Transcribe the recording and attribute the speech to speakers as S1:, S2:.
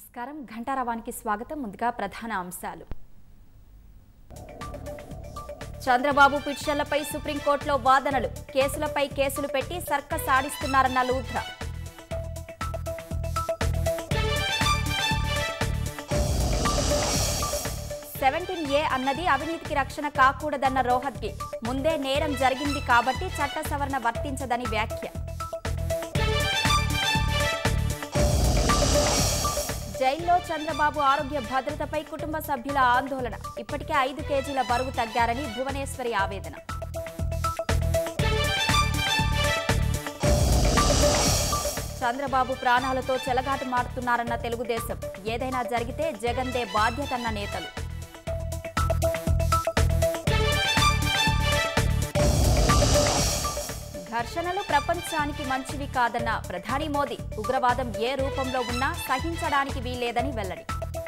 S1: నమస్కారం ఘంటారవానికి స్వాగతం ముందుగా ప్రధాన అంశాలు చంద్రబాబు పిటిషన్లపై సుప్రీంకోర్టులో వాదనలు కేసులపై కేసులు పెట్టి సర్కస్ ఆడిస్తున్నారన్న లూథ్రా సెవెంటీన్ ఏ అన్నది అవినీతికి రక్షణ కాకూడదన్న రోహత్గి ముందే నేరం జరిగింది కాబట్టి చట్ట సవరణ వర్తించదని వ్యాఖ్య జైల్లో చంద్రబాబు ఆరోగ్య భద్రతపై కుటుంబ సభ్యుల ఆందోళన ఇప్పటికే ఐదు కేజీల బరువు తగ్గారని భువనేశ్వరి ఆవేదన చంద్రబాబు ప్రాణాలతో చెలగాటు మారుతున్నారన్న తెలుగుదేశం ఏదైనా జరిగితే జగన్దే బాధ్యతన్న నేతలు ఘర్షణలు ప్రపంచానికి మంచివి కాదన్న ప్రధాని మోదీ ఉగ్రవాదం ఏ రూపంలో ఉన్నా సహించడానికి వీల్లేదని వెల్లడి